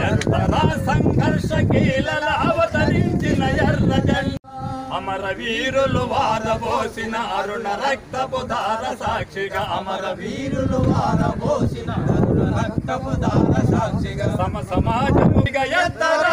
ఎత్తరా సంఘర్ష కీలల అవతరించిన ఎర్ర జెండా అమర వీరులు వారబోసిన అరుణ రక్తపు దార సాక్షిగా అమర వీరులు వారబోసిన రక్తపు దాన సాక్షిగా సమ సమాజముగా ఎత్తరా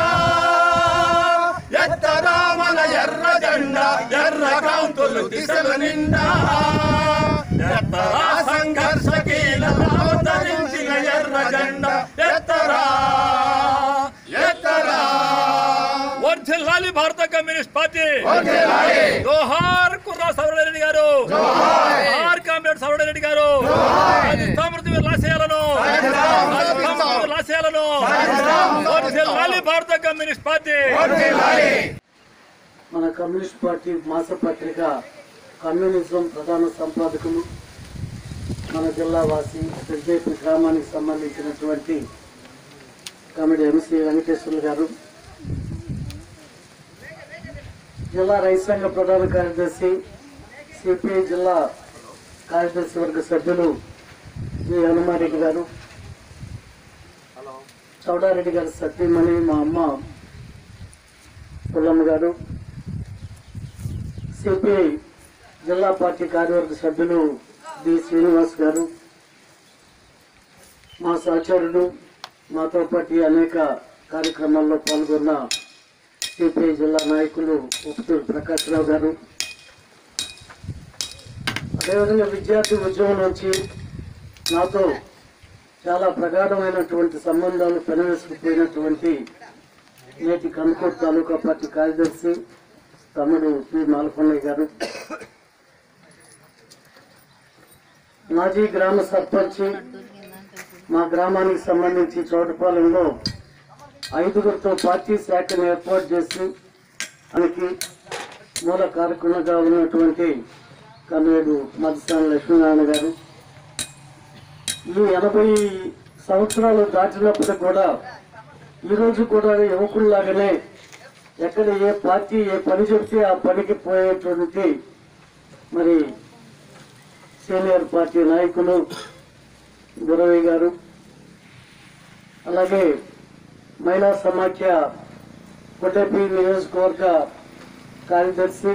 ఎత్తరా మన ఎర్ర జెండా ఎర్ర కాంతులు దిశలు నిండా ఎత్తరా సంఘర్ష కీలల అవతరించిన ఎర్ర జెండా ఎత్తరా ఎత్తరా వర్ధిల్లాలి భారత కమ్యూనిస్ట్ పార్టీ జోహార్ కుర్రా సౌరరెడ్డి గారు జోహార్ కామ్రేడ్ సౌరరెడ్డి గారు సమృద్ధి లాసేయాలను సమృద్ధి లాసేయాలను వర్ధిల్లాలి భారత కమ్యూనిస్ట్ పార్టీ మన కమ్యూనిస్ట్ పార్టీ మాసపత్రిక కమ్యూనిజం ప్రధాన సంపాదకులు మన జిల్లా వాసి పెద్దపి గ్రామానికి సంబంధించినటువంటి కమిటీ ఎంసీ వెంకటేశ్వర్లు గారు జిల్లా రైతు సంఘ ప్రధాన కార్యదర్శి సిపిఐ జిల్లా కార్యదర్శి వర్గ సభ్యులు జి హనుమారెడ్డి గారు చౌడారెడ్డి గారి సత్యమణి మా అమ్మ పుల్లమ్మ గారు సిపిఐ జిల్లా పార్టీ కార్యవర్గ సభ్యులు డి శ్రీనివాస్ గారు మా సహచరుడు మాతో పాటు అనేక కార్యక్రమాల్లో పాల్గొన్న సిపిఐ జిల్లా నాయకులు ఉప్పుతూరు ప్రకాష్ రావు గారు అదేవిధంగా విద్యార్థి ఉద్యమం నుంచి నాతో చాలా ప్రగాఢమైనటువంటి సంబంధాలు పెనవేసుకుపోయినటువంటి నేటి కనుకోట్ తాలూకా పార్టీ కార్యదర్శి తమ్ముడు పి మాలకొండయ్య గారు మాజీ గ్రామ సర్పంచి మా గ్రామానికి సంబంధించి చోటపాలెంలో ఐదుగురితో పార్టీ శాఖను ఏర్పాటు చేసి మనకి మూల కార్యక్రమంగా ఉన్నటువంటి కన్నేడు మధుసాని లక్ష్మీనారాయణ గారు ఈ ఎనభై సంవత్సరాలు దాటినప్పుడు కూడా ఈరోజు కూడా యువకుల్లాగానే ఎక్కడ ఏ పార్టీ ఏ పని చెప్తే ఆ పనికి పోయేటువంటి మరి సీనియర్ పార్టీ నాయకులు గురవయ్య గారు అలాగే మహిళా సమాఖ్య కొట్టపి నియోజకవర్గ కార్యదర్శి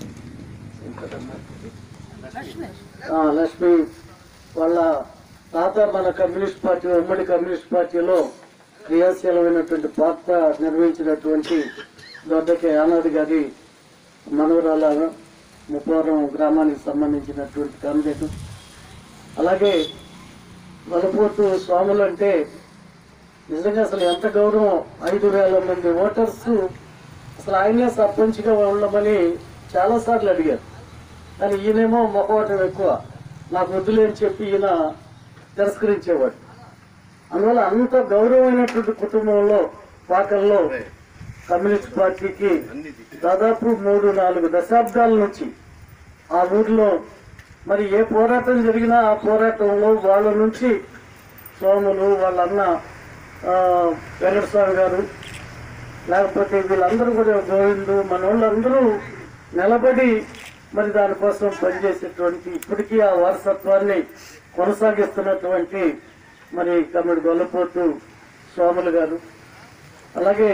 ఆ, లక్ష్మి వాళ్ళ తాత మన కమ్యూనిస్ట్ పార్టీ ఉమ్మడి కమ్యూనిస్ట్ పార్టీలో క్రియాశీలమైనటువంటి పాత్ర నిర్వహించినటువంటి దొడ్డకి ఆనాడు గారి మనవరాల ముప్పవరం గ్రామానికి సంబంధించినటువంటి కాంగ్రెస్ అలాగే వలపోతు స్వాములు అంటే నిజంగా అసలు ఎంత గౌరవం ఐదు వేల మంది ఓటర్స్ అసలు ఆయనే సర్పంచ్గా ఉండమని చాలా సార్లు అడిగారు కానీ ఈయనేమో మొహమాటం ఎక్కువ నాకు వద్దులేని చెప్పి ఈయన తిరస్కరించేవాడు అందువల్ల అంత గౌరవమైనటువంటి కుటుంబంలో పాకల్లో కమ్యూనిస్ట్ పార్టీకి దాదాపు మూడు నాలుగు దశాబ్దాల నుంచి ఆ ఊరిలో మరి ఏ పోరాటం జరిగినా ఆ పోరాటంలో వాళ్ళ నుంచి సోములు వాళ్ళ అన్న ఆ, వెంకటస్వామి గారు లేకపోతే వీళ్ళందరూ కూడా గోవిందు మన వాళ్ళందరూ నిలబడి మరి దానికోసం పనిచేసేటువంటి ఇప్పటికీ ఆ వారసత్వాన్ని కొనసాగిస్తున్నటువంటి మరి కమ్మిడి గొల్లపోతు సోములు గారు అలాగే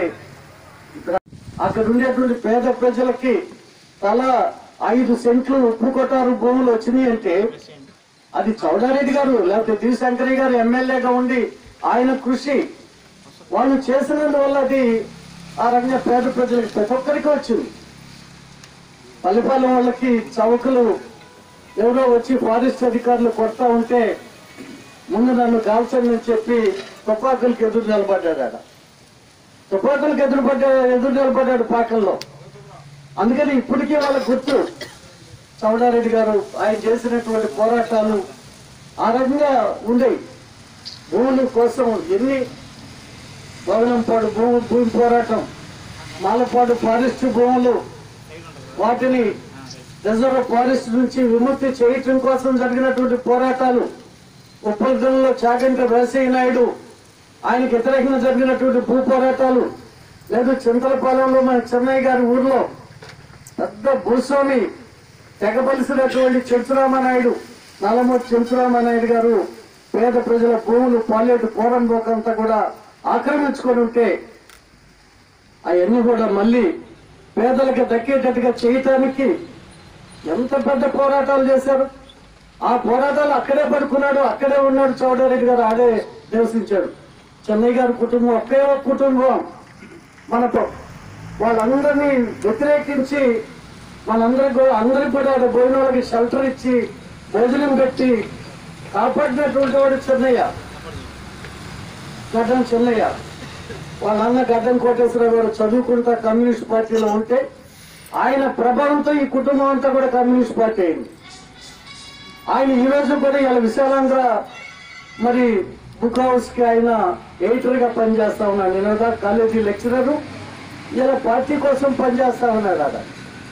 అక్కడ ఉండేటువంటి పేద ప్రజలకి తలా ఐదు సెంట్లు ఉప్పు కొట్టారు భూములు వచ్చినాయి అంటే అది చౌడారెడ్డి గారు లేకపోతే డి శంకరయ్య గారు ఎమ్మెల్యేగా ఉండి ఆయన కృషి వాళ్ళు చేసినందువల్ల అది ఆ రకంగా పేద ప్రజలకు ప్రతి ఒక్కరికి వచ్చింది పల్లెపాలెం వాళ్ళకి చౌకలు ఎవరో వచ్చి ఫారెస్ట్ అధికారులు కొడతా ఉంటే ముందు నన్ను కాల్చండి అని చెప్పి తుపాకులకి ఎదురు నిలబడ్డాడు ఆడ తుపాకులకు ఎదురు పడ్డా ఎదురు నిలబడ్డాడు పాకల్లో అందుకని ఇప్పటికీ వాళ్ళ గుర్తు చౌడారెడ్డి గారు ఆయన చేసినటువంటి పోరాటాలు ఆ రకంగా ఉండేవి భూముల కోసం ఎన్ని భవనంపాడు భూమి భూమి పోరాటం మాలపాడు ఫారెస్ట్ భూములు వాటిని రిజర్వ్ ఫారెస్ట్ నుంచి విముక్తి చేయటం కోసం జరిగినటువంటి పోరాటాలు ఉప్పల్గంలో చాగంటి వేసయ్య నాయుడు ఆయనకి వ్యతిరేకంగా జరిగినటువంటి భూ పోరాటాలు లేదు చింతలపాలెంలో మన చెన్నై గారి ఊర్లో పెద్ద భూస్వామి తెగబలిసినటువంటి చెంచురామానాయుడు నల్లమూరి చెంచురామానాయుడు గారు పేద ప్రజల భూములు పాలేటు పోరంబోకంతా కూడా ఆక్రమించుకొని ఉంటే అవన్నీ కూడా మళ్ళీ పేదలకు దక్కేటట్టుగా చేయటానికి ఎంత పెద్ద పోరాటాలు చేశారు ఆ పోరాటాలు అక్కడే పడుకున్నాడు అక్కడే ఉన్నాడు చౌడరెడ్డి గారు ఆడే నివసించాడు చెన్నై గారి కుటుంబం ఒకే ఒక కుటుంబం మనతో వాళ్ళందరినీ వ్యతిరేకించి మనందరికి కూడా అందరికి కూడా ఆడ పోయిన వాళ్ళకి షెల్టర్ ఇచ్చి భోజనం పెట్టి కాపాడినటువంటి వాడు చెన్నయ్య గడ్డం చెన్నయ్య వాళ్ళ అన్న గడ్డం కోటేశ్వరరావు గారు చదువుకుంటా కమ్యూనిస్ట్ పార్టీలో ఉంటే ఆయన ప్రభావంతో ఈ కుటుంబం అంతా కూడా కమ్యూనిస్ట్ పార్టీ అయింది ఆయన ఈ రోజు కూడా ఇలా విశాలంగా మరి బుక్ హౌస్ కి ఆయన ఎడిటర్ గా పనిచేస్తా ఉన్నాడు నేను కాలేజీ లెక్చరర్ ఇలా పార్టీ కోసం పనిచేస్తా ఉన్నాడు అక్కడ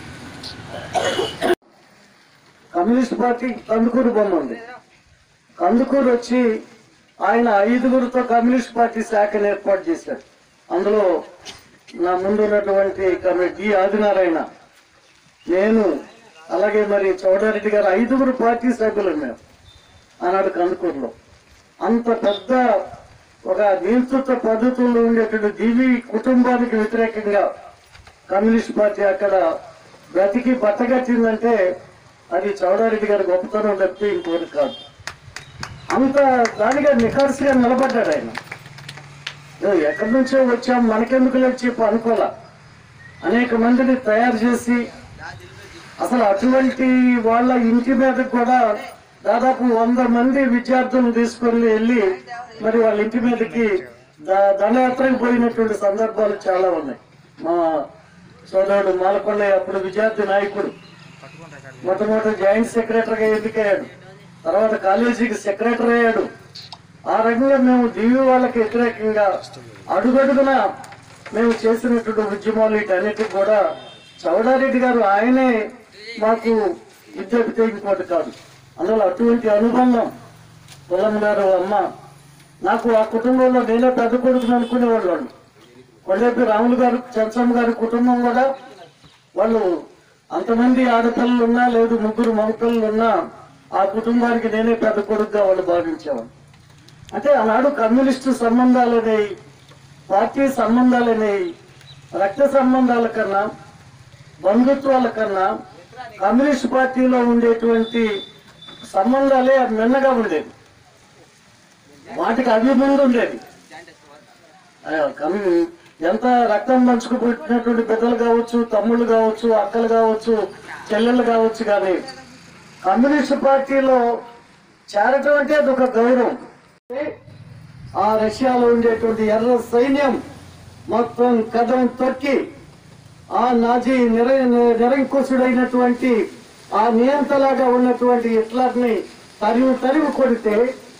కమ్యూనిస్ట్ పార్టీ కందుకూరు బొమ్మ ఉంది కందుకూరు వచ్చి ఆయన ఐదుగురితో కమ్యూనిస్ట్ పార్టీ శాఖను ఏర్పాటు చేశాడు అందులో నా ముందు ఉన్నటువంటి కమి- డి ఆదినారాయణ నేను అలాగే మరి చౌడారెడ్డి గారు ఐదుగురు పార్టీ సభ్యులు మేము ఆనాడు కందుకూరులో అంత పెద్ద ఒక నియంతృత్వ పద్ధతుల్లో ఉండేటువంటి దివి కుటుంబానికి వ్యతిరేకంగా కమ్యూనిస్ట్ పార్టీ అక్కడ బ్రతికి బట్టగట్టిందంటే అది చౌడారెడ్డి గారి గొప్పతనం తప్పితే ఇంకోటి కాదు అంత దానిగా నిఖార్సుగా నిలబడ్డాడు ఆయన ఏదో ఎక్కడి నుంచో వచ్చాం మనకెందుకు లేదు చెప్పు అనుకోలే అనేక మందిని తయారు చేసి అసలు అటువంటి వాళ్ళ ఇంటి మీద కూడా దాదాపు వంద మంది విద్యార్థులను తీసుకొని వెళ్ళి మరి వాళ్ళ ఇంటి మీదకి ద- దండయాత్రకు పోయినటువంటి సందర్భాలు చాలా ఉన్నాయి మా సోదరుడు మాలకొండయ్య అప్పుడు విద్యార్థి నాయకుడు మొట్టమొదటి జాయింట్ సెక్రటరీగా ఎన్నికయ్యాడు తర్వాత కాలేజీకి సెక్రటరీ అయ్యాడు ఆ రకంగా మేము దివ్య వాళ్ళకి వ్యతిరేకంగా అడుగడుగున మేము చేసినటువంటి ఉద్యమాలు వీటన్నిటికి కూడా చౌడారెడ్డి గారు ఆయనే మాకు విద్యార్థి ఇంకోటి కాదు అందులో అటువంటి అనుబంధం పొలం గారు అమ్మ నాకు ఆ కుటుంబంలో నేనే పెద్ద కొడుకుని అనుకునేవాళ్ళు వాళ్ళు కొండేపి రాములు గారు చంచమ్మ గారి కుటుంబం కూడా వాళ్ళు అంతమంది ఆడపిల్లలు ఉన్నా లేదు ముగ్గురు మగపిల్లలు ఉన్నా ఆ కుటుంబానికి నేనే పెద్ద కొడుకుగా వాళ్ళు భావించేవాళ్ళు అంటే ఆనాడు కమ్యూనిస్టు సంబంధాలు అనేవి పార్టీ సంబంధాలు అనేవి రక్త సంబంధాల కన్నా బంధుత్వాల కన్నా కమ్యూనిస్ట్ పార్టీలో ఉండేటువంటి సంబంధాలే మిన్నగా ఉండేది వాటికి అవి ముందు ఉండేది ఆ, కమ్యూ- ఎంత రక్తం పంచుకు పుట్టినటువంటి బిడ్డలు కావచ్చు తమ్ముళ్ళు కావచ్చు అక్కలు కావచ్చు చెల్లెళ్ళు కావచ్చు కానీ కమ్యూనిస్ట్ పార్టీలో చేరటం అంటే అది ఒక గౌరవం ఆ రష్యాలో ఉండేటువంటి ఎర్ర సైన్యం మొత్తం కథం తొక్కి ఆ నాజీ నిర నిరంకుశుడైనటువంటి ఆ నియంతలాగా ఉన్నటువంటి హిట్లర్ని తరిమి తరిమి కొడితే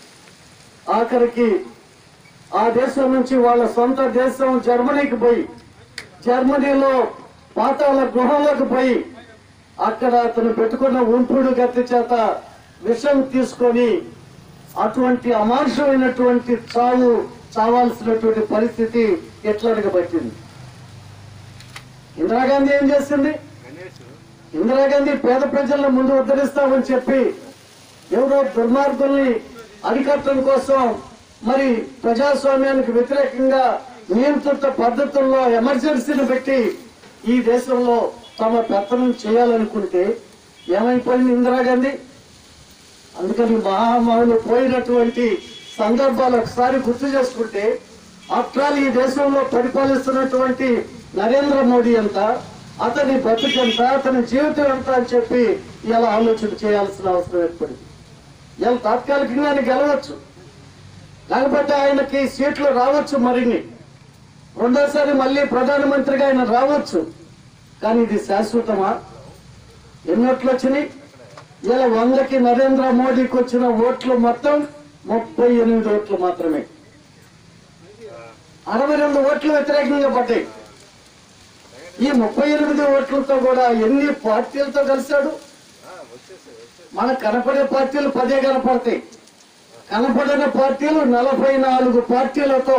ఆఖరికి ఆ దేశం నుంచి వాళ్ళ సొంత దేశం జర్మనీకి పోయి జర్మనీలో పాతాల గృహంలోకి పోయి అక్కడ అతను పెట్టుకున్న ఉంపుడు గట్టి చేత విషం తీసుకొని అటువంటి అమానుషమైనటువంటి చావు చావాల్సినటువంటి పరిస్థితి ఎట్లనగా పట్టింది ఇందిరాగాంధీ ఏం చేసింది ఇందిరాగాంధీ పేద ప్రజలను ముందు ఉద్ధరిస్తామని చెప్పి ఎవరో దుర్మార్గుల్ని అరికట్టడం కోసం మరి ప్రజాస్వామ్యానికి వ్యతిరేకంగా నియంత్రిత పద్ధతుల్లో ఎమర్జెన్సీని పెట్టి ఈ దేశంలో తమ పెత్తనం చేయాలనుకుంటే ఏమైపోయింది ఇందిరాగాంధీ అందుకని మహామహులు పోయినటువంటి సందర్భాలు ఒకసారి గుర్తు చేసుకుంటే ఆఫ్టర్ ఆల్ ఈ దేశంలో పరిపాలిస్తున్నటువంటి నరేంద్ర మోడీ ఎంత అతని బతుకెంత అతని జీవితం ఎంత అని చెప్పి ఇలా ఆలోచన చేయాల్సిన అవసరం ఏర్పడింది ఇలా తాత్కాలికంగా ఆయన గెలవచ్చు లేకపోతే ఆయనకి సీట్లు రావచ్చు మరిన్ని రెండోసారి మళ్ళీ ప్రధానమంత్రిగా ఆయన రావచ్చు కానీ ఇది శాశ్వతమా ఎన్ని ఓట్లు వచ్చినాయి ఇలా వందకి నరేంద్ర మోడీకి వచ్చిన ఓట్లు మొత్తం ముప్పై ఎనిమిది ఓట్లు మాత్రమే అరవై రెండు ఓట్లు వ్యతిరేకంగా పడ్డాయి ఈ ముప్పై ఎనిమిది ఓట్లతో కూడా ఎన్ని పార్టీలతో కలిశాడు మనకు కనపడే పార్టీలు పదే కనపడతాయి కనపడిన పార్టీలు నలభై నాలుగు పార్టీలతో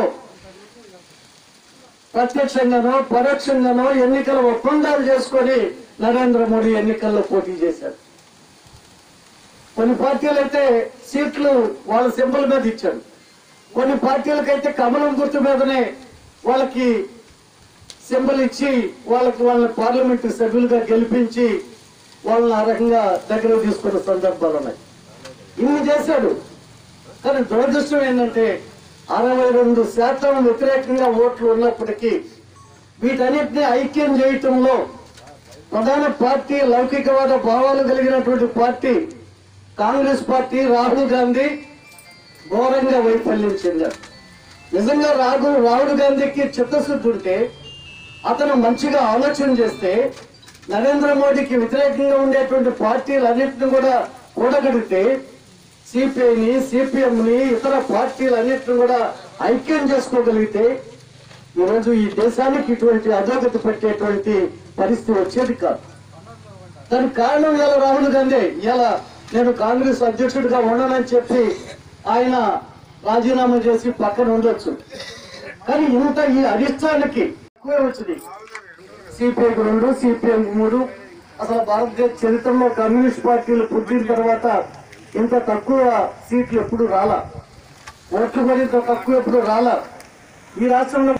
ప్రత్యక్షంగానో పరోక్షంగానో ఎన్నికల ఒప్పందాలు చేసుకొని నరేంద్ర మోడీ ఎన్నికల్లో పోటీ చేశారు కొన్ని పార్టీలు అయితే సీట్లు వాళ్ళ సింబల్ మీద ఇచ్చాడు కొన్ని పార్టీలకైతే కమలం గుర్తు మీదనే వాళ్ళకి సింబల్ ఇచ్చి వాళ్ళకి వాళ్ళని పార్లమెంట్ సభ్యులుగా గెలిపించి వాళ్ళని ఆ రకంగా దగ్గర తీసుకున్న సందర్భాలు ఉన్నాయి ఇన్ని చేశాడు కానీ దురదృష్టం ఏంటంటే అరవై రెండు శాతం వ్యతిరేకంగా ఓట్లు ఉన్నప్పటికీ వీటన్నిటిని ఐక్యం చేయటంలో ప్రధాన పార్టీ లౌకికవాద భావాలు కలిగినటువంటి పార్టీ కాంగ్రెస్ పార్టీ రాహుల్ గాంధీ ఘోరంగా వైఫల్యం చెందారు నిజంగా రాహుల్ రాహుల్ గాంధీకి చిత్తశుద్ధి ఉంటే అతను మంచిగా ఆలోచన చేస్తే నరేంద్ర మోడీకి వ్యతిరేకంగా ఉండేటువంటి పార్టీలన్నింటిని కూడా కూడగడితే సిపిఐని సిపిఎంని ఇతర పార్టీలన్నింటిని కూడా ఐక్యం చేసుకోగలిగితే ఈరోజు ఈ దేశానికి ఇటువంటి అధోగతి పెట్టేటువంటి పరిస్థితి వచ్చేది కాదు దానికి కారణం ఇలా రాహుల్ గాంధీ ఇలా నేను కాంగ్రెస్ అధ్యక్షుడిగా ఉండనని చెప్పి ఆయన రాజీనామా చేసి పక్కన ఉండొచ్చు కానీ ఇంత ఈ అధిష్టానికి ఎక్కువే వచ్చింది సిపిఐకి రెండు సిపిఎం మూడు అసలు భారతదేశ చరిత్రలో కమ్యూనిస్ట్ పార్టీలు పుట్టిన తర్వాత ఇంత తక్కువ సీట్లు ఎప్పుడు రాలా ఓట్లు కూడా ఇంత తక్కువ ఎప్పుడు రాలా ఈ రాష్ట్రంలో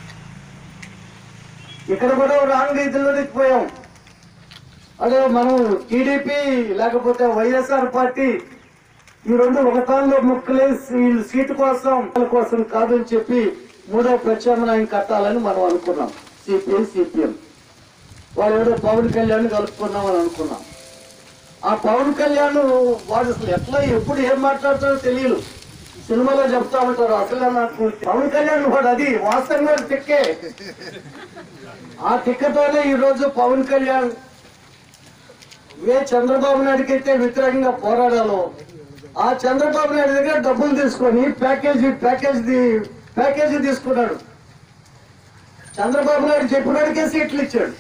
ఇక్కడ కూడా రాంగ్ రీతిలోనే పోయాం అదే మనం టీడీపీ లేకపోతే వైఎస్ఆర్ పార్టీ ఈ రెండు ఒకటాన్లో ముక్కలేసి వీళ్ళు సీటు కోసం వాళ్ళ కోసం కాదని చెప్పి మూడో ప్రత్యామ్నాయం కట్టాలని మనం అనుకున్నాం సిపిఐ సిపిఎం వాళ్ళు ఏదో పవన్ కళ్యాణ్ కలుపుకున్నామని అనుకున్నాం ఆ పవన్ కళ్యాణ్ వాడు అసలు ఎట్లా ఎప్పుడు ఏం మాట్లాడతాడో తెలియదు సినిమాలో చెప్తా ఉంటారు అసలు నాకు పవన్ కళ్యాణ్ వాడు అది వాస్తవంగా తిక్కే ఆ తిక్కతోనే ఈ రోజు పవన్ కళ్యాణ్ ఏ చంద్రబాబు నాయుడుకి అయితే వ్యతిరేకంగా పోరాడాలో ఆ చంద్రబాబు నాయుడు దగ్గర డబ్బులు తీసుకొని ప్యాకేజీ ప్యాకేజీ ప్యాకేజీ తీసుకున్నాడు చంద్రబాబు నాయుడు చెప్పినడికే సీట్లు ఇచ్చాడు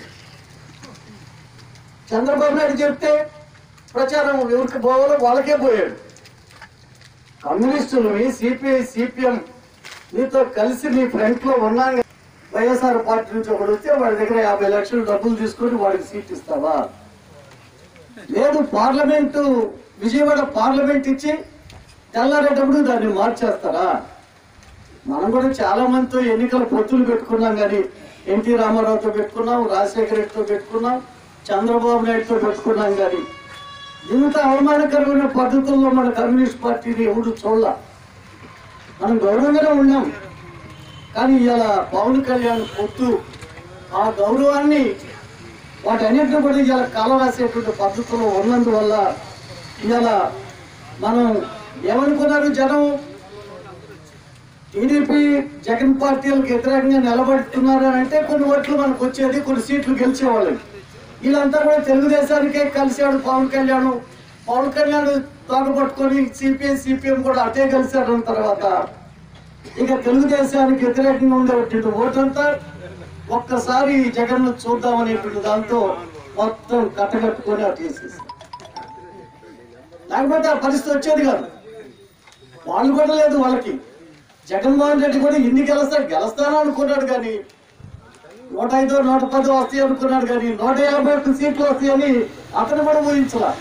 చంద్రబాబు నాయుడు చెప్తే ప్రచారం ఎవరికి పోవాలో వాళ్ళకే పోయాడు కమ్యూనిస్టులు సిపిఐ సిపిఎం నీతో కలిసి నీ ఫ్రంట్ లో ఉన్నాం కదా. వైఎస్ఆర్ పార్టీ నుంచి ఒకడు వస్తే వాడి దగ్గర యాభై లక్షలు డబ్బులు తీసుకొని వాడికి సీట్ ఇస్తావా లేదు పార్లమెంటు విజయవాడ పార్లమెంట్ ఇచ్చి తెల్లారేటప్పుడు దాన్ని మార్చేస్తారా మనం కూడా చాలా మందితో ఎన్నికల పొత్తులు పెట్టుకున్నాం కానీ ఎన్టీ రామారావుతో పెట్టుకున్నాం రాజశేఖర రెడ్డితో పెట్టుకున్నాం చంద్రబాబు నాయుడుతో పెట్టుకున్నాం కానీ ఇంత అవమానకరమైన పద్ధతుల్లో మన కమ్యూనిస్ట్ పార్టీని ఎవరు చూడాల మనం గౌరవంగానే ఉన్నాం కానీ ఇలా పవన్ కళ్యాణ్ పొత్తు ఆ గౌరవాన్ని వాటన్నిటిని కూడా ఇలా కాల రాసేటువంటి పద్ధతిలో ఉన్నందువల్ల ఇలా మనం ఏమనుకున్నారు జనం టీడీపీ జగన్ పార్టీలకు వ్యతిరేకంగా నిలబడుతున్నారు అని అంటే కొన్ని ఓట్లు మనకు వచ్చేది కొన్ని సీట్లు గెలిచేవాళ్ళు వీళ్ళంతా కూడా తెలుగుదేశానికే కలిశాడు పవన్ కళ్యాణ్ పవన్ కళ్యాణ్ తోడబట్టుకొని సిపిఐ సిపిఎం కూడా అటే కలిశాడు అన్న తర్వాత ఇక తెలుగుదేశానికి వ్యతిరేకంగా ఉండేటువంటి ఓటంతా ఒక్కసారి జగన్ చూద్దాం అనేటువంటి దాంతో మొత్తం కట్టగట్టుకొని అటు వేసేసి లేకపోతే ఆ పరిస్థితి వచ్చేది కాదు వాళ్ళు కూడా లేదు వాళ్ళకి జగన్మోహన్ రెడ్డి కూడా ఇన్ని గెలుస్తాడు గెలుస్తాను అనుకున్నాడు కానీ నూట ఐదు నూట పది వస్తాయి అనుకున్నాడు కానీ నూట యాభై ఒక్క సీట్లు వస్తాయని అతను కూడా ఊహించలా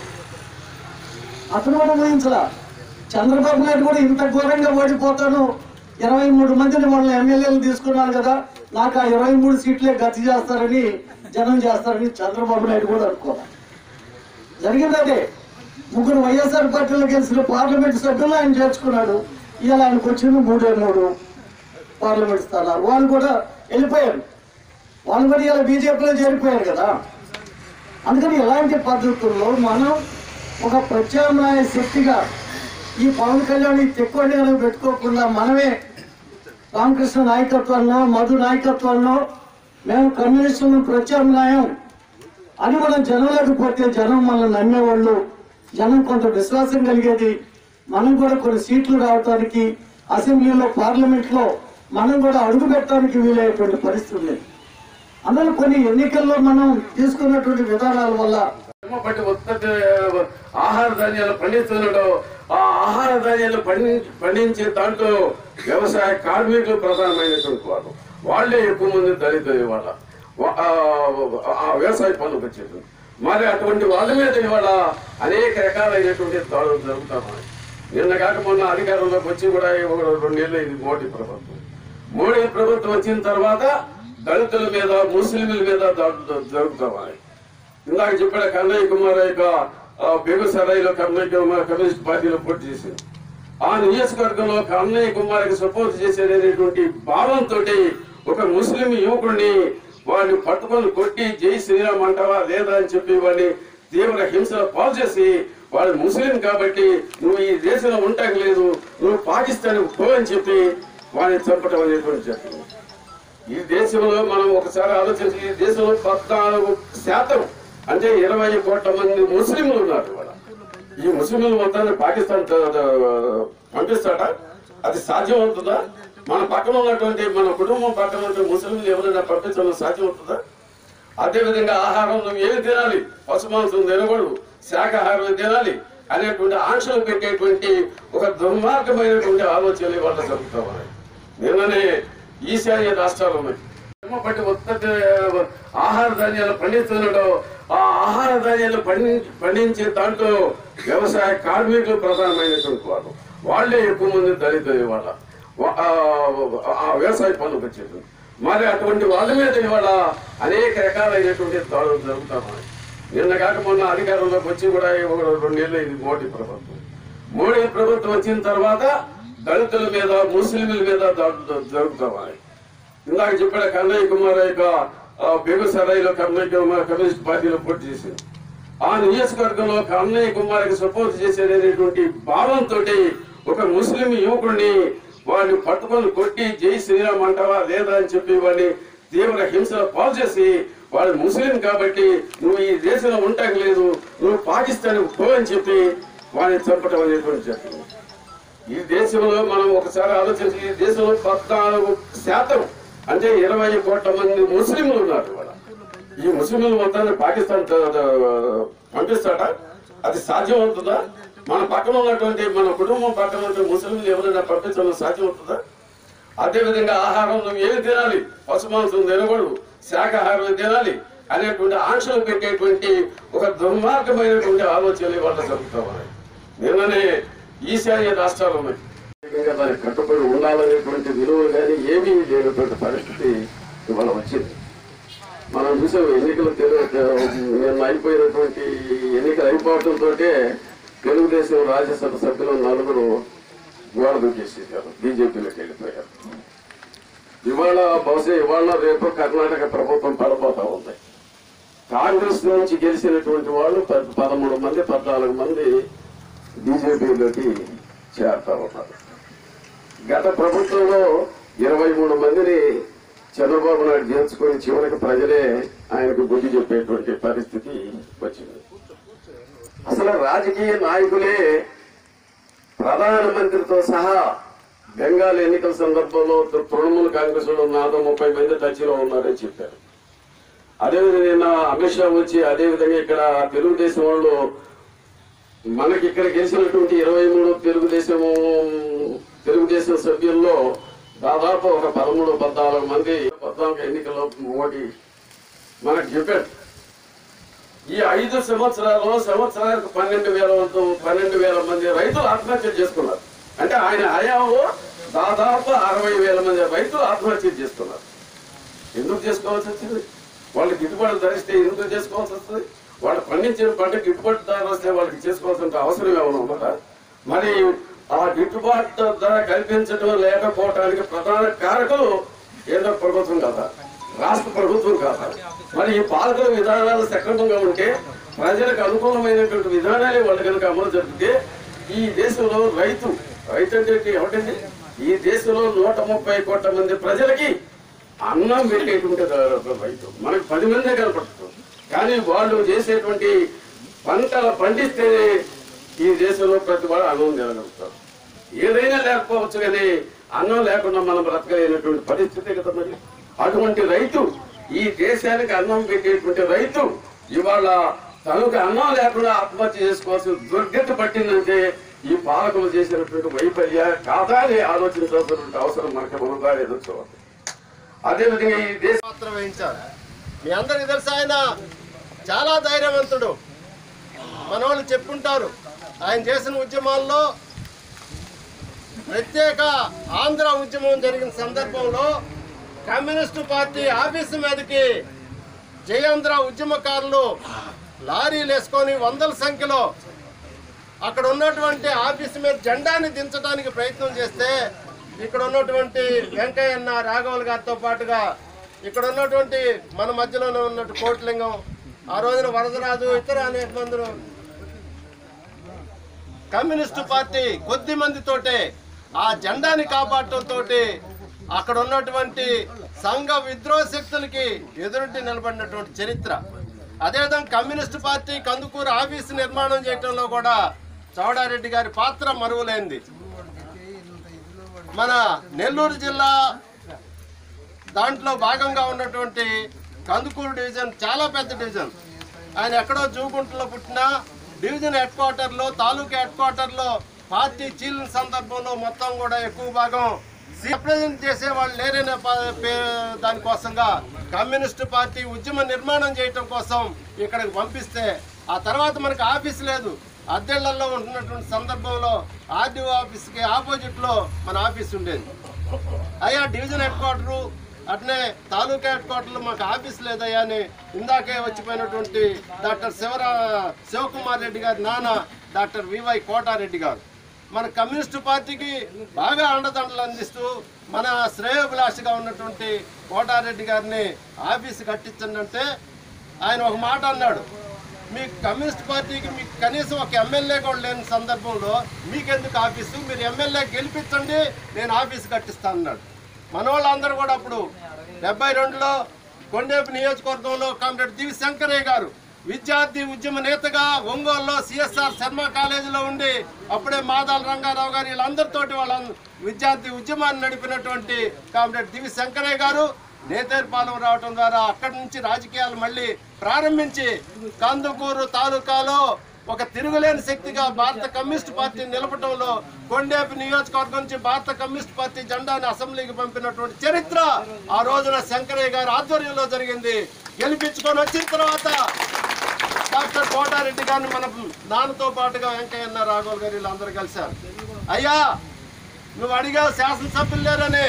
అతను కూడా ఊహించలా చంద్రబాబు నాయుడు కూడా ఇంత ఘోరంగా ఓడిపోతాను ఇరవై మూడు మందిని వాళ్ళ ఎమ్మెల్యేలు తీసుకున్నాను కదా నాకు ఆ ఇరవై మూడు సీట్లే గతి చేస్తారని జనం చేస్తారని చంద్రబాబు నాయుడు కూడా అనుకోవాలి జరిగింది అదే ముగ్గురు వైఎస్ఆర్ పార్టీలో గెలిచిన పార్లమెంట్ సభ్యులు ఆయన చేర్చుకున్నాడు ఇవాళ ఆయనకు వచ్చింది మూడే మూడు పార్లమెంట్ స్థానాలు వాళ్ళు కూడా వెళ్ళిపోయారు వాళ్ళు కూడా ఇలా బీజేపీలో చేరిపోయారు కదా అందుకని ఇలాంటి పద్ధతుల్లో మనం ఒక ప్రత్యామ్నాయ శక్తిగా ఈ పవన్ కళ్యాణ్ ఎక్కువ పెట్టుకోకుండా మనమే రామకృష్ణ నాయకత్వంలో మధు నాయకత్వంలో మేము కమ్యూనిస్టులను ప్రత్యామ్నాయం అని మనం జనంలోకి పోతే జనం మనల్ని నమ్మేవాళ్ళు జనం కొంత విశ్వాసం కలిగేది మనం కూడా కొన్ని సీట్లు రావడానికి అసెంబ్లీలో పార్లమెంట్ లో మనం కూడా అడుగు పెట్టడానికి వీలయ్యేటువంటి పరిస్థితి ఉంది అందులో కొన్ని ఎన్నికల్లో మనం తీసుకున్నటువంటి విధానాల వల్ల బట్టి ఉత్పత్తి ఆహార ధాన్యాలు పండిస్తుండడం ఆ ఆహార ధాన్యాలు పండి పండించే దాంట్లో వ్యవసాయ కార్మికులు ప్రధానమైనటువంటి వారు వాళ్ళే ఎక్కువ మంది దళితులు ఇవాళ వా- ఆ- ఆ వ్యవసాయ పనులకు వచ్చేది మరి అటువంటి వాళ్ళ మీద ఇవాళ అనేక రకాలైనటువంటి దాడులు జరుగుతా ఉన్నాయి నిన్న కాక మొన్న అధికారంలోకి వచ్చి కూడా ఒక రెండేళ్ళు ఇది మోడీ ప్రభుత్వం మోడీ ప్రభుత్వం వచ్చిన తర్వాత దళితుల మీద ముస్లింల మీద దాడులు జరుగుతున్నాయి ఇందాక చెప్పాడు కన్నయ్య కుమార్ యొక్క ఆ, బెగుసరాయిలో కన్నయ్య కుమార్ కమ్యూనిస్ట్ పార్టీలో పోటీ చేసింది ఆ నియోజకవర్గంలో కన్నయ్య కుమార్కి సపోర్ట్ చేసేటటువంటి భావంతో ఒక ముస్లిం యువకుడిని వాడిని పట్టుకొని కొట్టి జై శ్రీరామ్ అంటావా లేదా అని చెప్పి వాడిని తీవ్ర హింసలు పాలు చేసి వాడు ముస్లిం కాబట్టి నువ్వు ఈ దేశంలో ఉంటాక లేదు నువ్వు పాకిస్తాన్ పో అని చెప్పి వాడిని చంపటం అనేటువంటి జరిగింది ఈ దేశంలో మనం ఒకసారి ఆలోచించి ఈ దేశంలో పద్నాలుగు శాతం అంటే ఇరవై కోట్ల మంది ముస్లింలు ఉన్నారు ఇవాళ ఈ ముస్లింలు మొత్తాన్ని పాకిస్తాన్ త- త- పంపిస్తాడా అది సాధ్యం అవుతుందా మన పక్కన ఉన్నటువంటి మన కుటుంబం పక్కన ఉన్నటువంటి ముస్లింలు ఎవరైనా పంపించడం సాధ్యం అవుతుందా అదే విధంగా ఆహారం నువ్వు ఏమి తినాలి పశుమాంసం తినకూడదు శాకాహారం తినాలి అనేటువంటి ఆంక్షలు పెట్టేటువంటి ఒక దుర్మార్గమైనటువంటి ఆలోచనలు వాళ్ళ జరుగుతూ ఉన్నాయి నిన్ననే ఈశాన్య రాష్ట్రాలు ఉన్నాయి బట్టి ఉత్పత్తి ఆహార ధాన్యాలు పండిస్తుండడం ఆ ఆహార ధాన్యాలు పండి పండించే దాంట్లో వ్యవసాయ కార్మికులు ప్రధానమైనటువంటి వారు వాళ్ళే ఎక్కువ మంది దళితులు ఇవాళ వా- ఆ- ఆ వ్యవసాయ పనులకు వచ్చేది మరి అటువంటి వాళ్ళ మీద ఇవాళ అనేక రకాలైనటువంటి దాడులు జరుగుతా ఉన్నాయి నిన్న కాక మొన్న అధికారంలోకి వచ్చి కూడా ఒక రెండేళ్ళు ఇది మోడీ ప్రభుత్వం మోడీ ప్రభుత్వం వచ్చిన తర్వాత దళితుల మీద ముస్లింల మీద దాడులు జరుగుతా ఉన్నాయి ఇందాక చెప్పాడు కన్నయ్య కుమార్ యొక్క ఆ, బెగుసరాయిలో కన్నయ్య కుమార్ కమ్యూనిస్ట్ పార్టీలో పోటీ చేసింది ఆ నియోజకవర్గంలో కన్నయ్య కుమార్కి సపోర్ట్ చేసేటటువంటి భావంతో ఒక ముస్లిం యువకుడిని వాడిని పట్టుకొని కొట్టి జై శ్రీరామ్ అంటావా లేదా అని చెప్పి వాడిని తీవ్ర హింసలు పాలు చేసి వాడు ముస్లిం కాబట్టి నువ్వు ఈ దేశంలో ఉంటాక లేదు నువ్వు పాకిస్తాన్ పో అని చెప్పి వాడిని చంపటం అనేటువంటి జరిగింది ఈ దేశంలో మనం ఒకసారి ఆలోచించి ఈ దేశంలో పద్నాలుగు శాతం అంటే ఇరవై కోట్ల మంది ముస్లింలు ఉన్నారు ఇవాళ ఈ ముస్లింలు మొత్తాన్ని పాకిస్తాన్ త- త- పంపిస్తాడా అది సాధ్యం అవుతుందా మన పక్కన ఉన్నటువంటి మన కుటుంబం పక్కన ఉన్నటువంటి ముస్లింలు ఎవరైనా పంపించడం సాధ్యం అవుతుందా అదే విధంగా ఆహారం నువ్వు ఏమి తినాలి పశుమాంసం తినకూడదు శాకాహారం తినాలి అనేటువంటి ఆంక్షలు పెట్టేటువంటి ఒక దుర్మార్గమైనటువంటి ఆలోచనలు వాళ్ళ జరుగుతూ ఉన్నాయి నిన్ననే ఈశాన్య రాష్ట్రాలు ఉన్నాయి ప్రత్యేకంగా దానికి కట్టుబడి ఉండాలనేటువంటి విలువలు కానీ ఏమీ లేనటువంటి పరిస్థితి ఇవాళ వచ్చింది మనం చూసాం ఎన్నికలు తెలు- నిన్న అయిపోయినటువంటి ఎన్నికలు అయిపోవడంతో తెలుగుదేశం రాజ్యసభ సభ్యులు నలుగురు గోడ దూకేసేసారు బీజేపీలోకి వెళ్ళిపోయారు ఇవాళ బహుశా ఇవాళ రేపు కర్ణాటక ప్రభుత్వం పడబోతా ఉంది కాంగ్రెస్ నుంచి గెలిచినటువంటి వాళ్ళు పద్- పదమూడు మంది పద్నాలుగు మంది బీజేపీలోకి చేరుతా ఉన్నారు గత ప్రభుత్వంలో ఇరవై మూడు మందిని చంద్రబాబు నాయుడు చేర్చుకొని చివరికి ప్రజలే ఆయనకు బుద్ధి చెప్పేటువంటి పరిస్థితి వచ్చింది అసలు రాజకీయ నాయకులే ప్రధానమంత్రితో సహా బెంగాల్ ఎన్నికల సందర్భంలో తృణమూల్ కాంగ్రెస్ లో నాతో ముప్పై మంది టచ్లో ఉన్నారని చెప్పారు అదేవిధంగా నిన్న అమిత్ షా వచ్చి అదే విధంగా ఇక్కడ తెలుగుదేశం వాళ్ళు మనకి ఇక్కడ గెలిచినటువంటి ఇరవై మూడు తెలుగుదేశం తెలుగుదేశం సభ్యుల్లో దాదాపు ఒక పదమూడు పద్నాలుగు మంది పద్నాలుగు ఎన్నికల్లో మోడీ మనకు చెప్పాడు ఈ ఐదు సంవత్సరాల్లో సంవత్సరానికి పన్నెండు వేల వంతు పన్నెండు వేల మంది రైతులు ఆత్మహత్య చేసుకున్నారు అంటే ఆయన హయాంలో దాదాపు అరవై వేల మంది రైతులు ఆత్మహత్య చేసుకున్నారు ఎందుకు చేసుకోవాల్సి వచ్చింది వాళ్ళు గిట్టుబాటు ధరిస్తే ఎందుకు చేసుకోవాల్సి వస్తుంది వాళ్ళు పండించిన పంట గిట్టుబాటు ధర వస్తే వాళ్ళకి చేసుకోవాల్సిన అవసరం ఏమైనా ఉన్నదా మరి ఆ గిట్టుబాటు ధర కల్పించడం లేకపోవటానికి ప్రధాన కారకులు కేంద్ర ప్రభుత్వం కదా రాష్ట్ర ప్రభుత్వం కాదా మరి ఈ పాలకుల విధానాలు సక్రమంగా ఉంటే ప్రజలకు అనుకూలమైనటువంటి విధానాలే వాళ్ళు కనుక అమలు జరిగితే ఈ దేశంలో రైతు రైతు అంటే ఏమిటండి ఈ దేశంలో నూట ముప్పై కోట్ల మంది ప్రజలకి అన్నం పెట్టేటువంటి రైతు మనకు పది మందే కనపడుతుంది కానీ వాళ్ళు చేసేటువంటి పంటలు పండిస్తేనే ఈ దేశంలో ప్రతి వాడు అన్నం తినగలుగుతారు ఏదైనా లేకపోవచ్చు కానీ అన్నం లేకుండా మనం బ్రతకలేనటువంటి పరిస్థితి కదా మరి అటువంటి రైతు ఈ దేశానికి అన్నం పెట్టేటువంటి రైతు ఇవాళ తనకు అన్నం లేకుండా ఆత్మహత్య చేసుకోవాల్సిన దుర్గతి పట్టిందంటే ఈ పాలకులు చేసినటువంటి వైఫల్య కాదా అని ఆలోచించాల్సినటువంటి అవసరం మనకి మనదా ఏదో చూడాలి అదేవిధంగా ఈ దేశ మాత్రం వేయించారు మీ అందరికి తెలుసు ఆయన చాలా ధైర్యవంతుడు మన వాళ్ళు చెప్పుంటారు ఆయన చేసిన ఉద్యమాల్లో ప్రత్యేక ఆంధ్ర ఉద్యమం జరిగిన సందర్భంలో కమ్యూనిస్టు పార్టీ ఆఫీసు మీదకి జయాంధ్ర ఉద్యమకారులు లారీలు వేసుకొని వందల సంఖ్యలో అక్కడ ఉన్నటువంటి ఆఫీసు మీద జెండాని దించడానికి ప్రయత్నం చేస్తే ఇక్కడ ఉన్నటువంటి వెంకయ్యన్న రాఘవల్ గారితో పాటుగా ఇక్కడ ఉన్నటువంటి మన మధ్యలోనే ఉన్నట్టు కోట్లింగం ఆ రోజున వరదరాజు ఇతర అనేక మంది కమ్యూనిస్టు పార్టీ కొద్ది మందితోటే ఆ జెండాని కాపాడటంతో అక్కడ ఉన్నటువంటి సంఘ విద్రోహ శక్తులకి ఎదురొడ్డి నిలబడినటువంటి చరిత్ర అదేవిధంగా కమ్యూనిస్టు పార్టీ కందుకూరు ఆఫీసు నిర్మాణం చేయడంలో కూడా చౌడారెడ్డి గారి పాత్ర మరువలేంది మన నెల్లూరు జిల్లా దాంట్లో భాగంగా ఉన్నటువంటి కందుకూరు డివిజన్ చాలా పెద్ద డివిజన్ ఆయన ఎక్కడో జూగుంటలో పుట్టిన డివిజన్ హెడ్ క్వార్టర్లో తాలూకా హెడ్ క్వార్టర్లో పార్టీ చీలిన సందర్భంలో మొత్తం కూడా ఎక్కువ భాగం రిప్రజెంట్ చేసే వాళ్ళు లేరనే ప- పే- దానికోసంగా కమ్యూనిస్టు పార్టీ ఉద్యమ నిర్మాణం చేయటం కోసం ఇక్కడికి పంపిస్తే ఆ తర్వాత మనకు ఆఫీస్ లేదు అద్దెళ్లలో ఉంటున్నటువంటి సందర్భంలో ఆర్డీఓ ఆఫీస్కి ఆపోజిట్లో మన ఆఫీస్ ఉండేది అయ్యా డివిజన్ హెడ్ క్వార్టరు అట్నే తాలూకా హెడ్ క్వార్టర్లో మాకు ఆఫీస్ లేదయ్యా అని ఇందాకే వచ్చిపోయినటువంటి డాక్టర్ శివరా శివకుమార్ రెడ్డి గారి నాన్న డాక్టర్ వివై కోటారెడ్డి గారు మన కమ్యూనిస్టు పార్టీకి బాగా అండదండలు అందిస్తూ మన శ్రేయోభిలాషిగా ఉన్నటువంటి కోటారెడ్డి గారిని ఆఫీస్ కట్టించండి అంటే ఆయన ఒక మాట అన్నాడు మీ కమ్యూనిస్ట్ పార్టీకి మీకు కనీసం ఒక ఎమ్మెల్యే కూడా లేని సందర్భంలో మీకెందుకు ఆఫీసు మీరు ఎమ్మెల్యే గెలిపించండి నేను ఆఫీసు కట్టిస్తాను అన్నాడు మన వాళ్ళందరూ కూడా అప్పుడు డెబ్బై రెండులో కొండేపు నియోజకవర్గంలో కామ్రేడ్ దివి శంకరయ్య గారు విద్యార్థి ఉద్యమ నేతగా ఒంగోలులో సిఎస్ఆర్ శర్మ కాలేజీలో ఉండి అప్పుడే మాదాల రంగారావు గారు వీళ్ళందరితోటి వాళ్ళ విద్యార్థి ఉద్యమాన్ని నడిపినటువంటి కామ్రేడ్ దివి శంకరయ్య గారు నేతేర్పాలెం రావటం ద్వారా అక్కడి నుంచి రాజకీయాలు మళ్ళీ ప్రారంభించి కందుకూరు తాలూకాలో ఒక తిరుగులేని శక్తిగా భారత కమ్యూనిస్ట్ పార్టీ నిలపడంలో కొండేపు నియోజకవర్గం నుంచి భారత కమ్యూనిస్ట్ పార్టీ జెండాని అసెంబ్లీకి పంపినటువంటి చరిత్ర ఆ రోజున శంకరయ్య గారి ఆధ్వర్యంలో జరిగింది గెలిపించుకొని వచ్చిన తర్వాత డాక్టర్ కోటారెడ్డి గారిని మన నాన్నతో పాటుగా వెంకయ్య రాఘవల్ గారు వీళ్ళందరూ కలిశారు అయ్యా నువ్వు అడిగావు శాసనసభ్యులు లేరని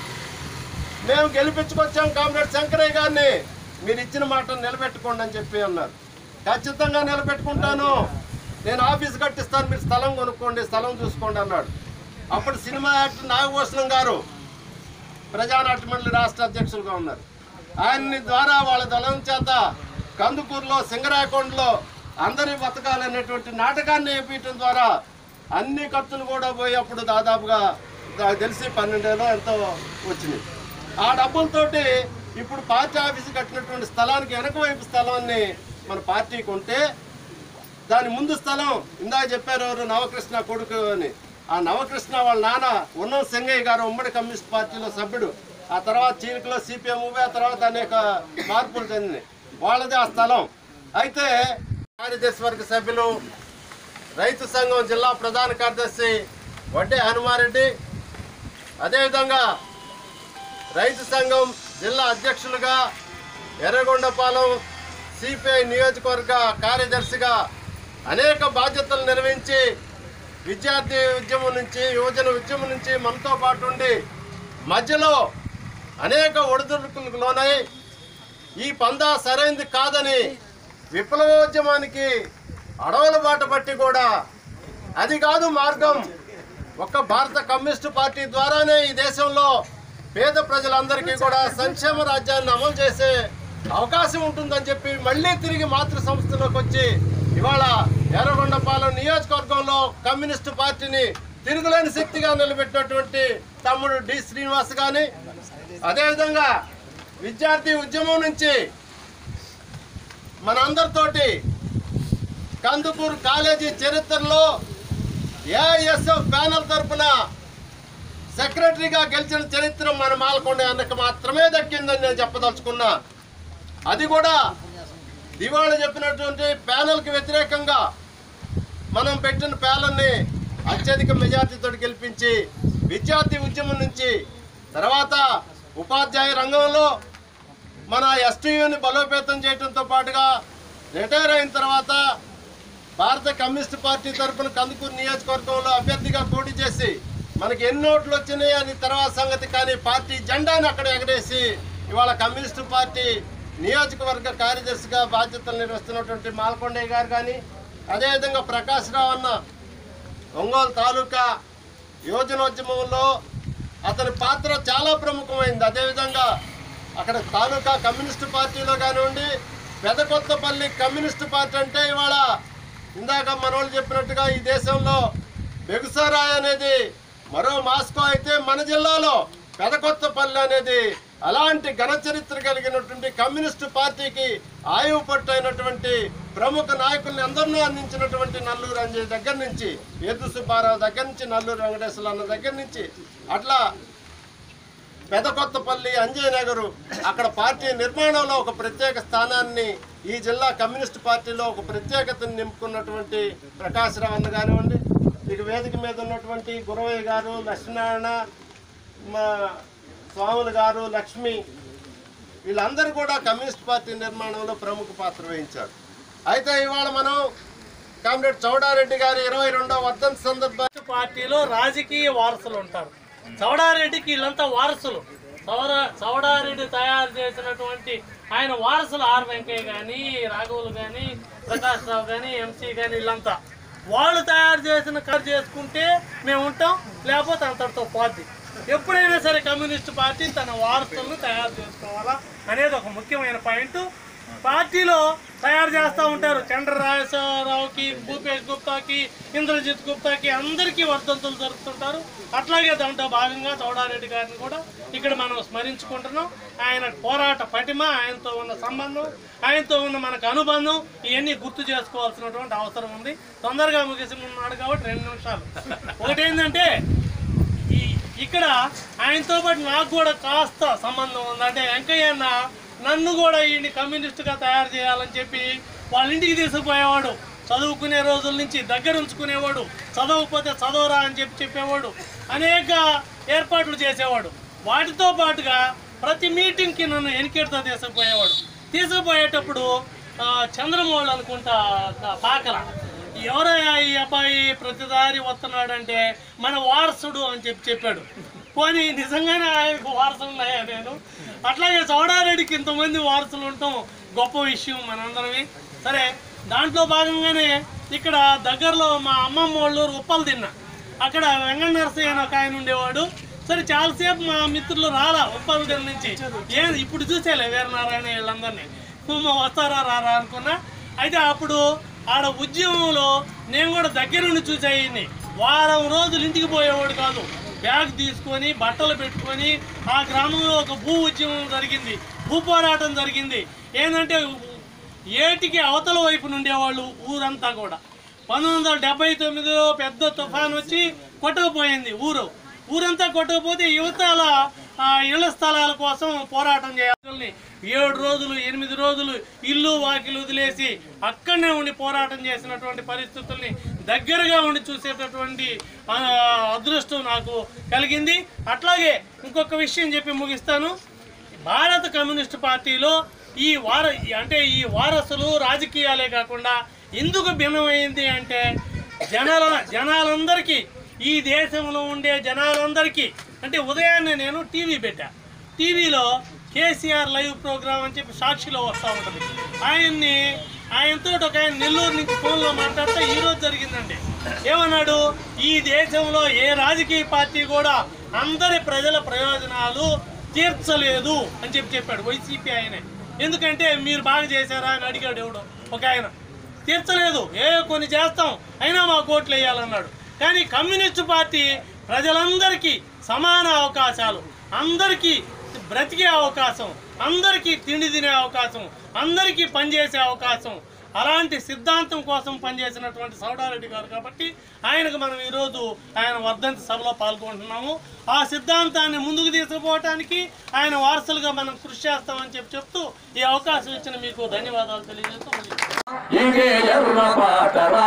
మేము గెలిపించుకొచ్చాం కామ్రేడ్ శంకరయ్య గారిని మీరు ఇచ్చిన మాటను నిలబెట్టుకోండి అని చెప్పి అన్నారు ఖచ్చితంగా నిలబెట్టుకుంటాను నేను ఆఫీస్ కట్టిస్తాను మీరు స్థలం కొనుక్కోండి స్థలం చూసుకోండి అన్నాడు అప్పుడు సినిమా యాక్టర్ నాగభూషణం గారు ప్రజానాట్య మండలి రాష్ట్ర అధ్యక్షులుగా ఉన్నారు ఆయన్ని ద్వారా వాళ్ళ దళం చేత కందుకూరులో సింగరాకొండలో అందరి బతకాలనేటువంటి నాటకాన్ని వేపించడం ద్వారా అన్ని ఖర్చులు కూడా పోయి అప్పుడు దాదాపుగా నాకు తెలిసి పన్నెండేలో ఎంతో వచ్చినాయి ఆ డబ్బులతోటి ఇప్పుడు పార్టీ ఆఫీసు కట్టినటువంటి స్థలానికి వెనక వైపు స్థలాన్ని మన పార్టీ కొంటే దాని ముందు స్థలం ఇందాక చెప్పారు ఎవరు నవకృష్ణ కొడుకు అని ఆ నవకృష్ణ వాళ్ళ నాన్న ఉన్నం సింగయ్య గారు ఉమ్మడి కమ్యూనిస్ట్ పార్టీలో సభ్యుడు ఆ తర్వాత చీలికలో సిపిఎం ఆ తర్వాత అనేక మార్పులు చెందినాయి వాళ్ళదే ఆ స్థలం అయితే కార్యదర్శి వర్గ సభ్యులు రైతు సంఘం జిల్లా ప్రధాన కార్యదర్శి వడ్డే హనుమారెడ్డి అదేవిధంగా రైతు సంఘం జిల్లా అధ్యక్షులుగా ఎర్రగొండపాలెం సిపిఐ నియోజకవర్గ కార్యదర్శిగా అనేక బాధ్యతలు నిర్వహించి విద్యార్థి ఉద్యమం నుంచి యువజన ఉద్యమం నుంచి మనతో పాటు ఉండి మధ్యలో అనేక ఒడిదుడుకులకు లోనై ఈ పందా సరైంది కాదని విప్లవోద్యమానికి అడవుల బాట పట్టి కూడా అది కాదు మార్గం ఒక్క భారత కమ్యూనిస్టు పార్టీ ద్వారానే ఈ దేశంలో పేద ప్రజలందరికీ కూడా సంక్షేమ రాజ్యాన్ని అమలు చేసే అవకాశం ఉంటుందని చెప్పి మళ్ళీ తిరిగి మాతృ సంస్థలోకి వచ్చి ఇవాళ ఎర్రగొండపాలెం నియోజకవర్గంలో కమ్యూనిస్టు పార్టీని తిరుగులేని శక్తిగా నిలబెట్టినటువంటి తమ్ముడు డి శ్రీనివాస్ కానీ అదేవిధంగా విద్యార్థి ఉద్యమం నుంచి మనందరితోటి కందుకూరు కాలేజీ చరిత్రలో ఏఐఎస్ఎఫ్ ప్యానల్ తరపున సెక్రటరీగా గెలిచిన చరిత్ర మన మాలకొండ అన్నకు మాత్రమే దక్కిందని నేను చెప్పదలుచుకున్నా అది కూడా దివాళి చెప్పినటువంటి ప్యానల్కి వ్యతిరేకంగా మనం పెట్టిన ప్యానల్ని అత్యధిక మెజార్టీతో గెలిపించి విద్యార్థి ఉద్యమం నుంచి తర్వాత ఉపాధ్యాయ రంగంలో మన ఎస్టీయూని బలోపేతం చేయడంతో పాటుగా రిటైర్ అయిన తర్వాత భారత కమ్యూనిస్ట్ పార్టీ తరఫున కందుకూరు నియోజకవర్గంలో అభ్యర్థిగా పోటీ చేసి మనకి ఎన్ని ఓట్లు వచ్చినాయి అని తర్వాత సంగతి కానీ పార్టీ జెండాను అక్కడ ఎగరేసి ఇవాళ కమ్యూనిస్టు పార్టీ నియోజకవర్గ కార్యదర్శిగా బాధ్యతలు నిర్వహిస్తున్నటువంటి మాల్కొండయ్య గారు కానీ అదేవిధంగా ప్రకాష్ రావు అన్న ఒంగోలు తాలూకా యోజనోద్యమంలో అతని పాత్ర చాలా ప్రముఖమైంది అదేవిధంగా అక్కడ తాలూకా కమ్యూనిస్టు పార్టీలో కానివ్వండి పెదకొత్తపల్లి కమ్యూనిస్టు పార్టీ అంటే ఇవాళ ఇందాక మనోళ్ళు చెప్పినట్టుగా ఈ దేశంలో బెగుసారాయ్ అనేది మరో మాస్కో అయితే మన జిల్లాలో పెదకొత్తపల్లి అనేది అలాంటి ఘన చరిత్ర కలిగినటువంటి కమ్యూనిస్టు పార్టీకి ఆయువు పట్టు అయినటువంటి ప్రముఖ నాయకుల్ని అందరినీ అందించినటువంటి నల్లూరు అంజయ్ దగ్గర నుంచి ఏదు సుబ్బారావు దగ్గర నుంచి నల్లూరు వెంకటేశ్వర అన్న దగ్గర నుంచి అట్లా పెదకొత్తపల్లి అంజయ్ నగరు అక్కడ పార్టీ నిర్మాణంలో ఒక ప్రత్యేక స్థానాన్ని ఈ జిల్లా కమ్యూనిస్ట్ పార్టీలో ఒక ప్రత్యేకతను నింపుకున్నటువంటి ప్రకాశ్ రావు అన్న కానివ్వండి ఇక వేదిక మీద ఉన్నటువంటి గురవయ్య గారు లక్ష్మీనారాయణ మా స్వాములు గారు లక్ష్మి వీళ్ళందరూ కూడా కమ్యూనిస్ట్ పార్టీ నిర్మాణంలో ప్రముఖ పాత్ర వహించారు అయితే ఇవాళ మనం కామ్రేడ్ చౌడారెడ్డి గారి ఇరవై రెండవ వర్ధంతి సందర్భంగా పార్టీలో రాజకీయ వారసులు ఉంటారు చౌడారెడ్డికి వీళ్ళంతా వారసులు చౌడ చౌడారెడ్డి తయారు చేసినటువంటి ఆయన వారసులు ఆర్ వెంకయ్య కానీ రాఘవులు కానీ ప్రకాష్ రావు కానీ ఎంసీ కానీ వీళ్ళంతా వాళ్ళు తయారు చేసిన కారు చేసుకుంటే మేము ఉంటాం లేకపోతే అంతటితో పోద్ది ఎప్పుడైనా సరే కమ్యూనిస్ట్ పార్టీ తన వారసులను తయారు చేసుకోవాలా అనేది ఒక ముఖ్యమైన పాయింట్ పార్టీలో తయారు చేస్తూ ఉంటారు చంద్ర రాజేశ్వరరావుకి భూపేష్ గుప్తాకి ఇంద్రజిత్ గుప్తాకి అందరికీ వర్ధంతులు జరుపుతుంటారు అట్లాగే దాంట్లో భాగంగా చౌడారెడ్డి గారిని కూడా ఇక్కడ మనం స్మరించుకుంటున్నాం ఆయన పోరాట పటిమ ఆయనతో ఉన్న సంబంధం ఆయనతో ఉన్న మనకు అనుబంధం ఇవన్నీ గుర్తు చేసుకోవాల్సినటువంటి అవసరం ఉంది తొందరగా ముగిస్తున్నాడు కాబట్టి రెండు నిమిషాలు ఒకటి ఏంటంటే ఈ ఇక్కడ ఆయనతో పాటు నాకు కూడా కాస్త సంబంధం ఉంది అంటే వెంకయ్య అన్న నన్ను కూడా ఈయన్ని కమ్యూనిస్టుగా తయారు చేయాలని చెప్పి వాళ్ళ ఇంటికి తీసుకుపోయేవాడు చదువుకునే రోజుల నుంచి దగ్గర ఉంచుకునేవాడు చదవకపోతే చదవరా అని చెప్పి చెప్పేవాడు అనేక ఏర్పాట్లు చేసేవాడు వాటితో పాటుగా ప్రతి మీటింగ్కి నన్ను ఎన్నికేట్తో తీసుకుపోయేవాడు తీసుకుపోయేటప్పుడు ఆ, చంద్రమౌళి అనుకుంటా ఆ, పాకల ఎవరయ్యా ఈ అబ్బాయి ప్రతిదారి వస్తున్నాడంటే మన వారసుడు అని చెప్పి చెప్పాడు పోనీ నిజంగానే ఆయనకు వారసులు ఉన్నాయా నేను అట్లాగే చౌడారెడ్డికి ఇంతమంది వారసులు ఉండటం గొప్ప విషయం మనందరమే సరే దాంట్లో భాగంగానే ఇక్కడ దగ్గరలో మా అమ్మమ్మ వాళ్ళు ఉప్పలు తిన్నా అక్కడ వెంకట నరసయ్య అని ఒక ఆయన ఉండేవాడు సరే చాలాసేపు మా మిత్రులు రాలా ఉప్పల దగ్గర నుంచి ఏం ఇప్పుడు చూసేలే వీరనారాయణ వీళ్ళందరినీ "ఉమ్మ, వస్తారా రారా అనుకున్నా అయితే అప్పుడు ఆడ ఉద్యమంలో నేను కూడా దగ్గర నుండి చూసాయి వారం రోజులు ఇంటికి పోయేవాడు కాదు బ్యాగ్ తీసుకొని బట్టలు పెట్టుకొని ఆ గ్రామంలో ఒక భూ ఉద్యమం జరిగింది భూ పోరాటం జరిగింది ఏంటంటే ఏటికి అవతల వైపు నుండేవాళ్ళు ఊరంతా కూడా పంతొమ్మిది వందల డెబ్బై తొమ్మిదిలో పెద్ద తుఫాన్ వచ్చి కొట్టకపోయింది ఊరు ఊరంతా కొట్టకపోతే యువతల ఆ, ఇళ్ల స్థలాల కోసం పోరాటం చేయాలని ఏడు రోజులు ఎనిమిది రోజులు ఇల్లు వాకిలు వదిలేసి అక్కడనే ఉండి పోరాటం చేసినటువంటి పరిస్థితుల్ని దగ్గరగా ఉండి చూసేటటువంటి ఆ, అదృష్టం నాకు కలిగింది అట్లాగే ఇంకొక విషయం చెప్పి ముగిస్తాను భారత కమ్యూనిస్ట్ పార్టీలో ఈ వార అంటే ఈ వారసులు రాజకీయాలే కాకుండా ఎందుకు భిన్నమైంది అంటే జనాల జనాలందరికీ ఈ దేశంలో ఉండే జనాలందరికీ అంటే ఉదయాన్నే నేను టీవీ పెట్టా టీవీలో కేసీఆర్ లైవ్ ప్రోగ్రామ్ అని చెప్పి సాక్షిలో వస్తూ ఉంటుంది ఆయన్ని ఆయనతో ఒక ఆయన నెల్లూరు నుంచి ఫోన్లో మాట్లాడితే ఈ రోజు జరిగిందండి ఏమన్నాడు ఈ దేశంలో ఏ రాజకీయ పార్టీ కూడా అందరి ప్రజల ప్రయోజనాలు తీర్చలేదు అని చెప్పి చెప్పాడు వైసీపీ ఆయనే ఎందుకంటే మీరు బాగా చేశారా అని అడిగాడు ఎవడో ఒక ఆయన తీర్చలేదు ఏ కొన్ని చేస్తాం అయినా మా కోట్లు వేయాలన్నాడు కానీ కమ్యూనిస్టు పార్టీ ప్రజలందరికీ సమాన అవకాశాలు అందరికీ బ్రతికే అవకాశం అందరికీ తిండి తినే అవకాశం అందరికీ పనిచేసే అవకాశం అలాంటి సిద్ధాంతం కోసం పనిచేసినటువంటి సౌడారెడ్డి గారు కాబట్టి ఆయనకు మనం ఈరోజు ఆయన వర్ధంతి సభలో పాల్గొంటున్నాము ఆ సిద్ధాంతాన్ని ముందుకు తీసుకుపోవటానికి ఆయన వారసులుగా మనం కృషి చేస్తామని చెప్పి చెప్తూ ఈ అవకాశం ఇచ్చిన మీకు ధన్యవాదాలు తెలియజేస్తూ ముగిస్తున్నాను. ఇదే ఎర్ర బాటరా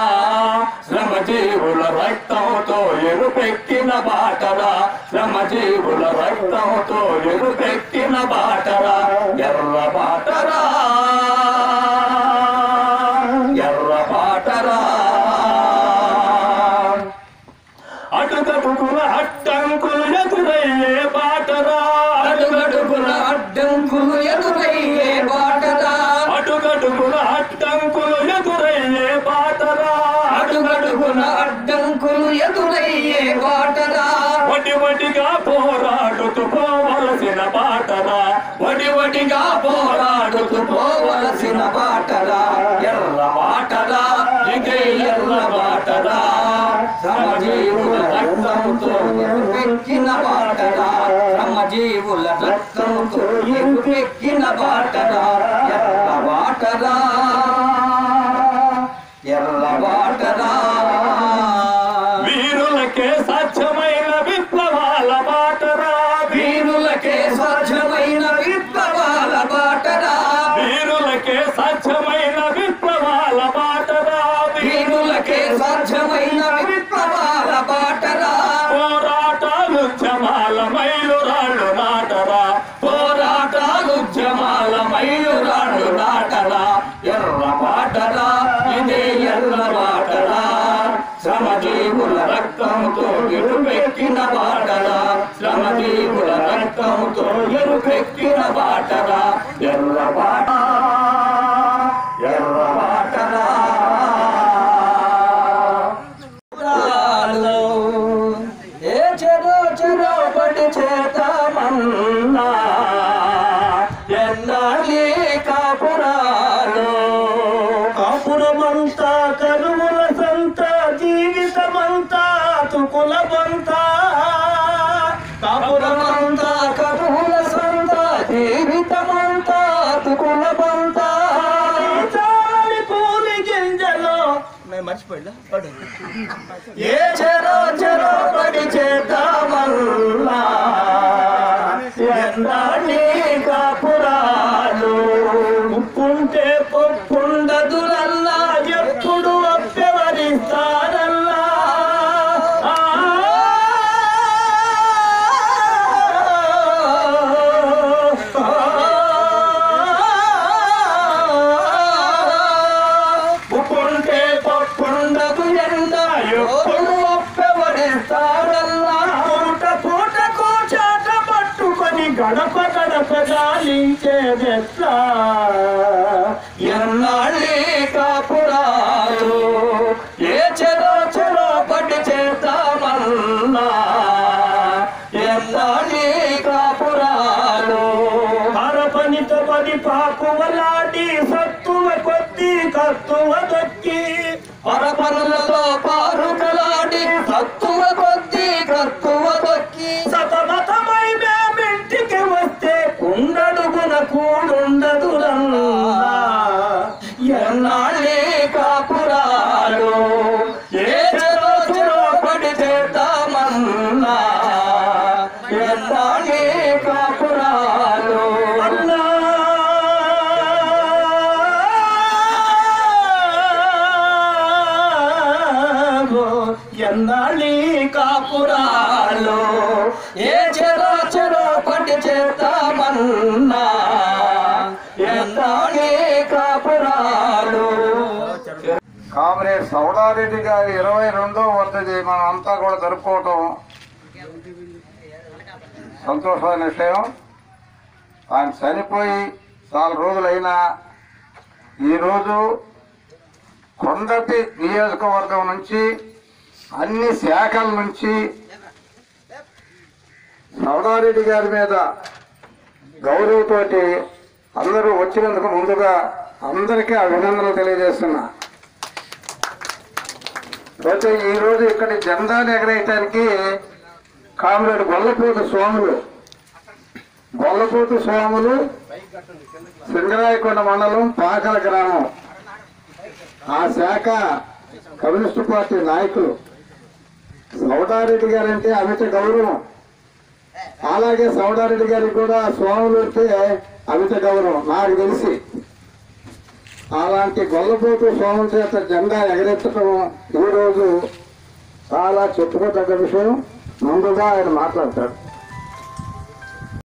శ్రమజీవుల రక్తంతో ఎరుపెక్కిన బాటరా శ్రమజీవుల రక్తంతో ఎరుపెక్కిన బాటరా ఎర్ర బాటరా ఎర్ర బాటరా అటుకటుకుల అట్ట పోవలసిన బాటరా వడి వడిగా పోరాడుతూ పోవలసిన బాటరా ఎర్ర బాటరా ఇదే ఎర్ర బాటరా శ్రమజీవుల రక్తంతో ఎరుపెక్కిన బాటరా శ్రమజీవుల రక్తంతో ఎరుపెక్కిన బాటరా ఎర్ర బాటరా ఎర్ర బాటరా వీరులకే సాధ్యమైన విప్లవాల బాటరా వీరులకే సాధ్యమైన విప్లవాల బాటరా వీరులకే సాధ్యమైన విప్లవాల బాటరా వీరులకే సాధ్యమైన విప్లవాల బాటరా పోరాటాలు జమాల మైలురాళ్ళు నాటరా పోరాటాలు జమాల మైలురాళ్ళు నాటరా ఎర్ర బాటరా ఇదే ఎర్ర బాటరా శ్రమజీవుల రక్తంతో ఎరుపెక్కిన బాటరా శ్రమజీవుల రక్తంతో ఎరుపెక్కిన బాటరా ఎర్ర బాట ఎర్ర బాటరా రాలో ఏ చెరో చెరో పడి చేతామన్నా ఎన్నాళ్ళీ కాపురాలో కాపురమంతా కరువుల సంత జీవితమంతా తుకుల బంత కాపురమంతా కరువుల సంత జీవితమంతా తుకుల బంత చాలి పూలి గింజలో మర్చిపోయినా ఏ చెరో చెరో పడి చేద్దామల్లా ఎన్నాళ్ళీ కాపురాలు ఉప్పుంటే పప్పుండదులల్లా ఎప్పుడు అప్పెవరిస్తారల్లా ఆ ఉప్పుంటే పప్పుండదు ఎండ ఎప్పుడు ఒప్పెవరిస్తారల్లా పూట పూటకు చేట పట్టుకొని గడప గడప గాలించేదెట్లా ఎన్నాళ్ళీ కాపురాలు ఏ చెరో చెరో పడి చేద్దామన్నా ఎన్నాళ్ళీ కాపురాలు పరపనితో పది పాపువలాడి సత్తువ కొద్ది కత్తువ దొక్కి పరపనులతో పారుకలాడి సత్తువ కొద్ది కత్తువ దొక్కి సతమతమై మేమింటికి వస్తే కుండడుగున కూడుండదు ఎన్నాళ్ళే కాపురాలు ఏ చెరో చెరో పడి చేద్దామన్నా ఎన్నాళ్ళే కాపురాలు అన్నా ఎన్నాళ్ళీ కాపురాలు ఏ చెరో చెరో పడి చేద్దామన్నా ఎన్నాళ్ళీ కాపురాలు కామ్రేడ్ సౌడారెడ్డి గారి ఇరవై రెండో వర్ధది మనం అంతా కూడా జరుపుకోవటం సంతోషమైన విషయం ఆయన చనిపోయి చాలా రోజులైనా ఈరోజు కొండటి నియోజకవర్గం నుంచి అన్ని శాఖల నుంచి సౌడారెడ్డి గారి మీద గౌరవతోటి అందరూ వచ్చినందుకు ముందుగా అందరికీ అభినందనలు తెలియజేస్తున్నా అయితే ఈ రోజు ఇక్కడ జెండాను ఎగరేయటానికి కామ్రేడ్ గొల్లపూత స్వాములు గొల్లపూత స్వాములు సింగరాయకొండ మండలం పాకల గ్రామం ఆ శాఖ కమ్యూనిస్టు పార్టీ నాయకులు సౌడారెడ్డి గారంటే అమిత గౌరవం అలాగే సౌడారెడ్డి గారికి కూడా స్వాములు అంటే అమిత గౌరవం నాకు తెలిసి అలాంటి గొల్లపోతు స్వాముల చేత జెండా ఎగరెత్తడం ఈరోజు చాలా చెప్పుకోదగ్గ విషయం ముందుగా ఆయన మాట్లాడతాడు